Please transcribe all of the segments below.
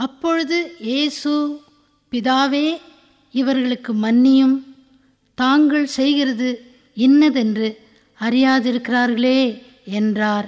அப்பொழுது இயேசு பிதாவே இவர்களுக்கு மன்னியும் தாங்கள் செய்கிறது இன்னதென்று அறியாதிருக்கிறார்களே என்றார்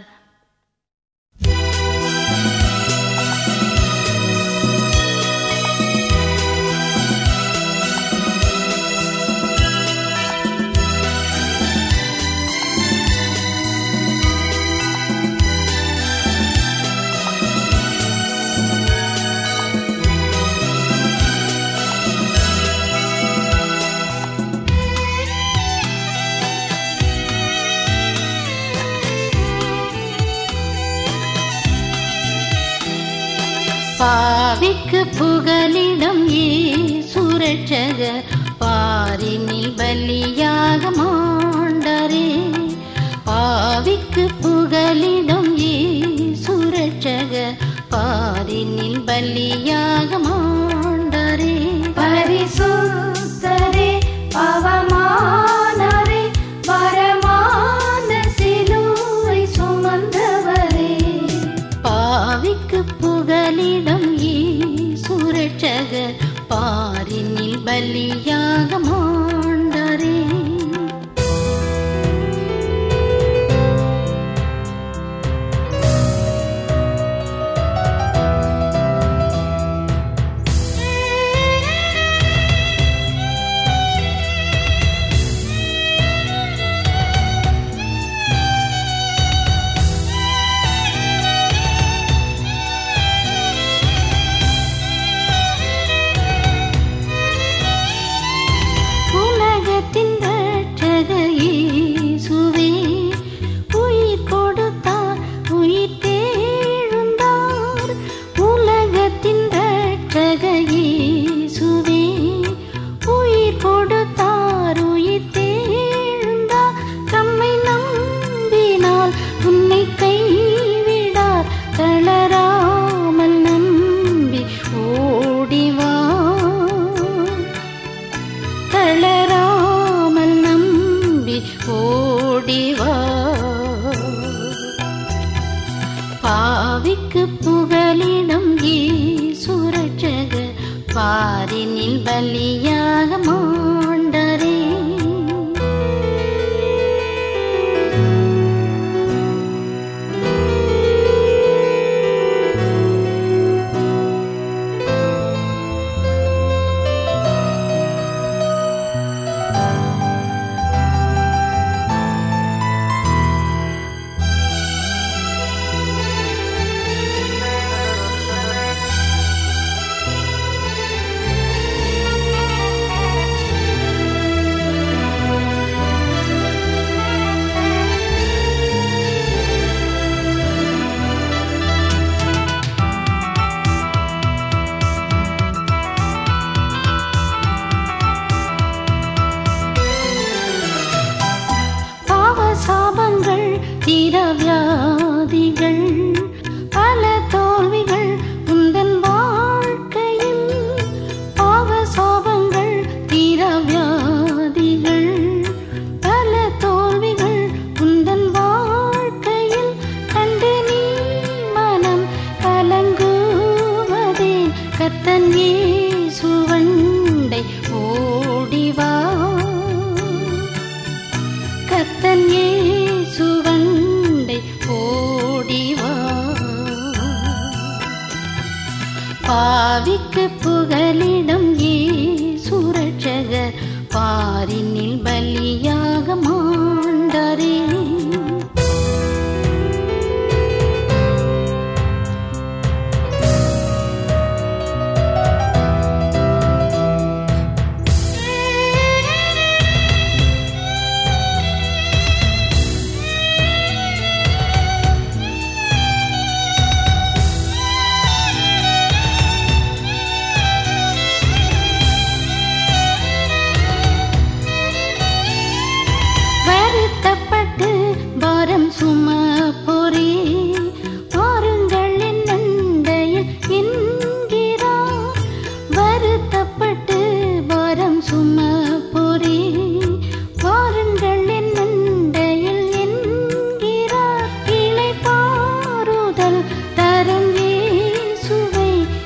பாவிக்கு புகலிடம் சுரட்சக பாரினில் பலியாக மாண்டரே பாவிக்கு புகலிடம் சுரட்சக பாரினில் பலியாக மாண்டரே பரிசுத்தரே பவமானரே வரமான சிலுவை சுமந்தவரே பாவிக்கு புகலிடம் சுரட்சக பாரினில் பலியாக மாண்டரே உலகத்தின் ரட்சக இயேசுவே உயிர் கொடுத்தார் உயிர் தேழுந்தார் உலகத்தின் ரட்சக இயேசுவே உயிர் கொடுத்தார் உயிர் தேழுந்தார் தம்மை நம்பினால் உன்னை கைவிடார் தளராமல் நம்பி ஓடிவா தளராமல் நம்பி ஓடிவா பாவிக்கு புகலிடம் சுரட்சக பாரினில் பலியாக மாண்டரே பாவ சாபங்கள் தீரவியாதிகள் பல தோல்விகள் உந்தன் வாழ்க்கையில் பாவ சாபங்கள் தீரவியாதிகள் பல தோல்விகள் உந்தன் வாழ்க்கையில் கண்டு நீ மனம் கலங்குவதே கத்தன் இயேசுவண்டை ஓடிவா கத்தன் இயேசுவண்டை ஓடிவா பாவிக்கு புகலிடம் சுரட்சகர் பாரினில் பலியாக மாண்டரே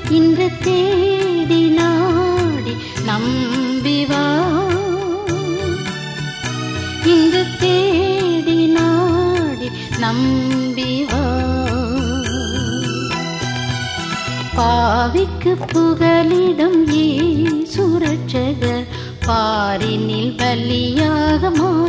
இன்று தேடி நாடி நம்பிவா இன்று தேடி நாடி நம்பிவா பாவிக்கு புகலிடம் ஏ சுரட்சகர் பாரினில் பலியாக மா